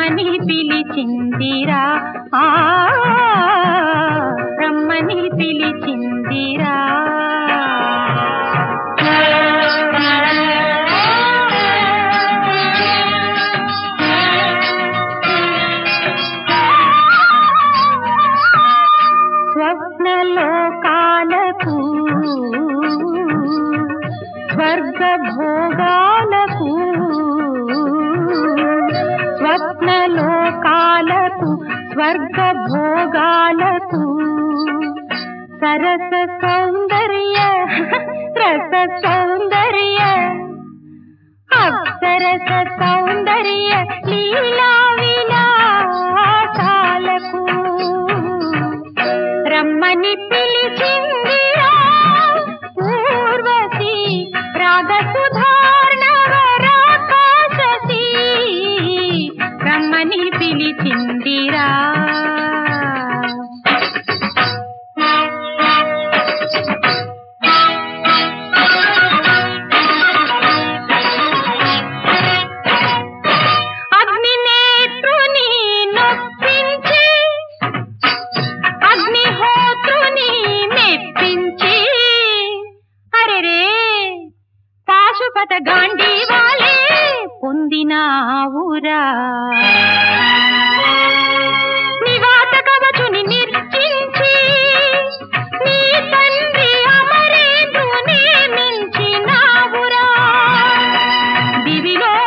రమ్మని పిలిచిందిరా ఆ రమ్మని పిలిచిందిరా స్వప్నలోకాలకు స్వర్గ భోగాలకు స్వప్నలోకాలకు స్వర్గ భోగాలకు సరస సౌందర్య రస సౌందర్య అప్సరస సౌందర్య లీలా విలాసాలకు రమ్మని పిలిచిందిరా ఊర్వశి రాగసుధార్ణవరాకాశీ రమ్మని పిలిచిందిరా అగ్నినేత్రుని నొప్పించి అగ్నిహోత్రుని మెప్పించి అరెరే పాశుపత గాంధీ వాళ్ళే పొందినావురా నివాత కవచుని నిర్చించి నీ తండ్రి అమరేంద్రుని మించినావురా దివిలో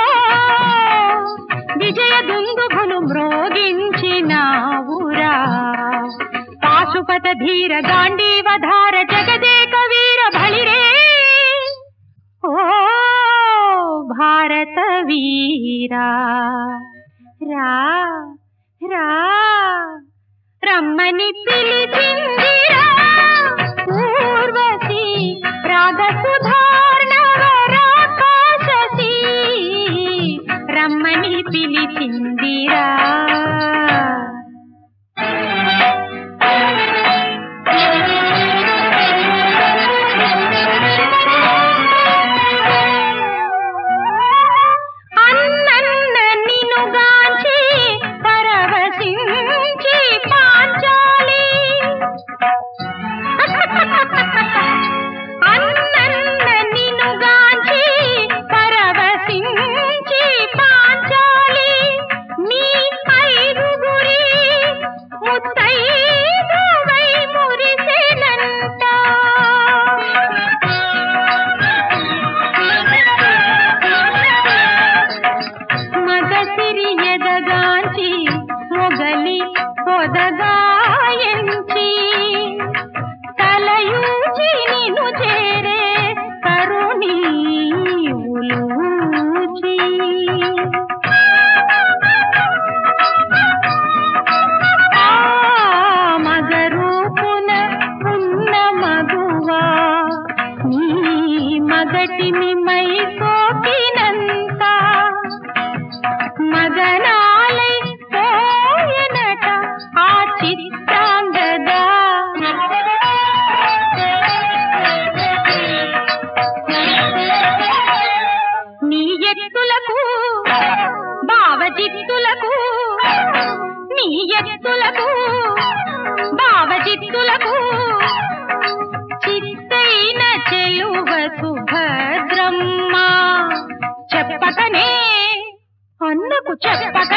విజయ దుందుభులు మ్రోగించినావురా పాశుపత ధీర గాంధీవధార జగదేక వీర బలిరే ఓ భారత వీరా రా రా రమ్మని పిలిచిందిరా ఊర్వశి రాగసుధార్ణవరాకాశీ రమ్మని పిలిచిందిరా అన్నన్న నినుగాంచి పరవశించి పాంచాలి అన్నన్న నినుగాంచి పరవశించి పాంచాలి నీ ఐదుగురి ముత్తైదువై మురిసెనంట మగసిరి ఎదగాంచి మొగలి పొదగాయంచి తలయూచి నిను చేరే కరుణీ ఉలూచి ఆ మగరూపున ఉన్న మగువా నీ మగటిని మై సోకినంత మగనాలై పోయనట ఆ చిత్తాంగదా నీ ఎత్తులకు భావజిత్తులకు నీ ఎత్తులకు భావజిత్తులకు చిత్తైన చెలువ సుభద్రమ్మ చెప్పకనే అన్నకు చెప్పక